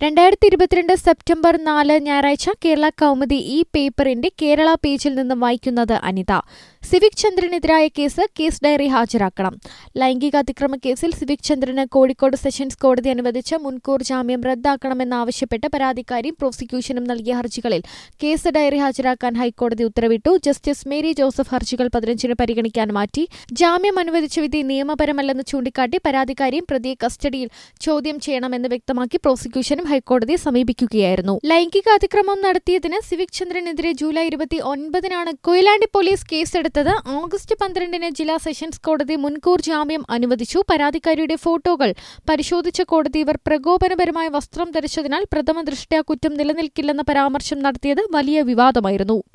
രണ്ടായിരത്തി ഇരുപത്തിരണ്ട് സെപ്റ്റംബർ നാല് ഞായറാഴ്ച കേരള കൗമുദി ഈ പേപ്പറിന്റെ കേരള പേജിൽ നിന്നും വായിക്കുന്നത് അനിത സിവിക് ചന്ദ്രനെതിരായ കേസ് കേസ് ഡയറി ഹാജരാക്കണം ലൈംഗിക അതിക്രമ കേസിൽ സിവിക് ചന്ദ്രന് കോഴിക്കോട് സെഷൻസ് കോടതി അനുവദിച്ച മുൻകൂർ ജാമ്യം റദ്ദാക്കണമെന്നാവശ്യപ്പെട്ട് പരാതിക്കാരിയും പ്രോസിക്യൂഷനും നൽകിയ ഹർജികളിൽ കേസ് ഡയറി ഹാജരാക്കാൻ ഹൈക്കോടതി ഉത്തരവിട്ടു ജസ്റ്റിസ് മേരി ജോസഫ് ഹർജികൾ പതിനഞ്ചിന് പരിഗണിക്കാൻ മാറ്റി ജാമ്യം അനുവദിച്ച വിധി നിയമപരമല്ലെന്ന് ചൂണ്ടിക്കാട്ടി പരാതിക്കാരിയും പ്രതിയെ കസ്റ്റഡിയിൽ ചോദ്യം ചെയ്യണമെന്ന് വ്യക്തമാക്കി പ്രോസിക്യൂഷനും ഹൈക്കോടതിയെ സമീപിക്കുകയായിരുന്നു ലൈംഗിക അതിക്രമം നടത്തിയതിന് സിവിക് ചന്ദ്രനെതിരെ ജൂലൈ ഇരുപത്തി ഒൻപതിനാണ് കൊയിലാണ്ടി പോലീസ് കേസെടുത്തത് ഓഗസ്റ്റ് പന്ത്രണ്ടിന് ജില്ലാ സെഷൻസ് കോടതി മുൻകൂർ ജാമ്യം അനുവദിച്ചു പരാതിക്കാരിയുടെ ഫോട്ടോകൾ പരിശോധിച്ച കോടതി ഇവർ പ്രകോപനപരമായ വസ്ത്രം ധരിച്ചതിനാൽ പ്രഥമ ദൃഷ്ട്യാ കുറ്റം നിലനിൽക്കില്ലെന്ന പരാമർശം നടത്തിയത് വലിയ വിവാദമായിരുന്നു